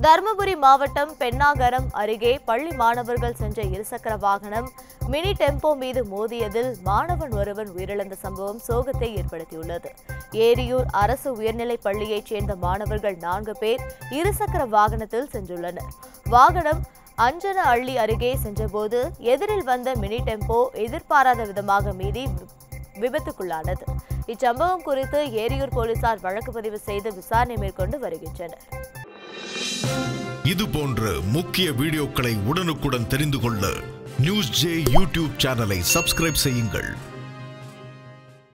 தருமபுரி மாவட்டம் பெண்ணாகரம் அருகே பள்ளி மாணவர்கள் சென்ற இருசக்கர வாகனம் மினி டெம்போ மீது மோதியதில் மாணவன் ஒருவன் உயிரிழந்த சம்பவம் சோகத்தை ஏற்படுத்தியுள்ளது ஏரியூர் அரசு உயர்நிலைப் பள்ளியைச் சேர்ந்த மாணவர்கள் நான்கு பேர் இருசக்கர வாகனத்தில் சென்றுள்ளனர் வாகனம் அஞ்சன அள்ளி அருகே சென்றபோது எதிரில் வந்த மினி டெம்போ எதிர்பாராத விதமாக மீறி விபத்துக்குள்ளானது இச்சம்பவம் குறித்து ஏரியூர் போலீசார் வழக்கு பதிவு செய்து விசாரணை மேற்கொண்டு வருகின்றனர் இது போன்ற முக்கிய வீடியோக்களை உடனுக்குடன் தெரிந்து கொள்ள நியூஸ் ஜே யூடியூப் சேனலை சப்ஸ்கிரைப் செய்யுங்கள்